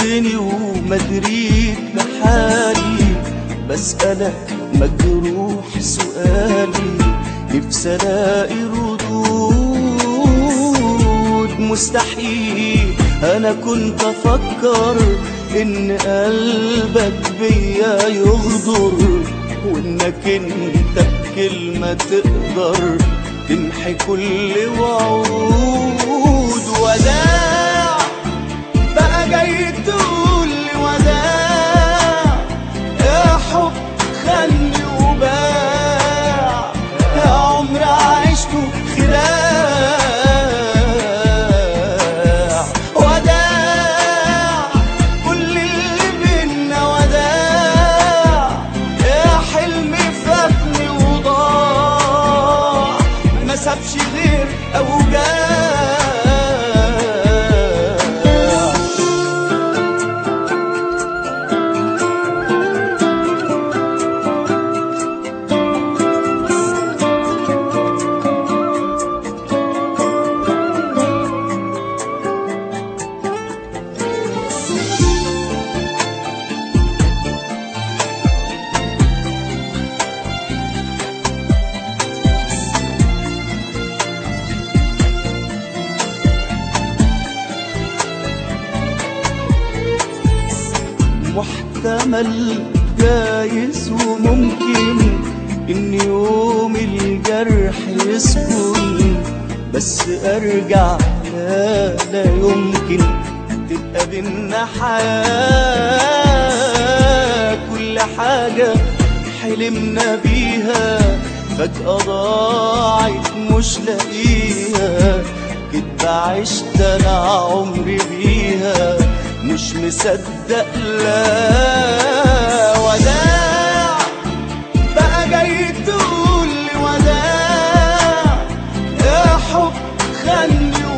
سبتني وما دريت بحالي بسألك مجروح سؤالي نفسي الاقي ردود مستحيل انا كنت افكر ان قلبك بيا يغدر وانك انت بكلمة تقدر تمحي كل وعود وداع بقى جاي تقول لي وداع يا حب خلي وباع يا عمر عشته خداع وداع كل اللي بينا وداع يا حلمي فاتني وضاع ما سابش غير اوجاع محتمل جايز وممكن ان يوم الجرح يسكن بس ارجع لا لا يمكن تبقى بينا حياة كل حاجة حلمنا بيها فجأة ضاعت مش لاقيها كدبة عشت انا عمري بيها مش مصدق لا وداع بقى جاي تقول لي وداع يا حب خلي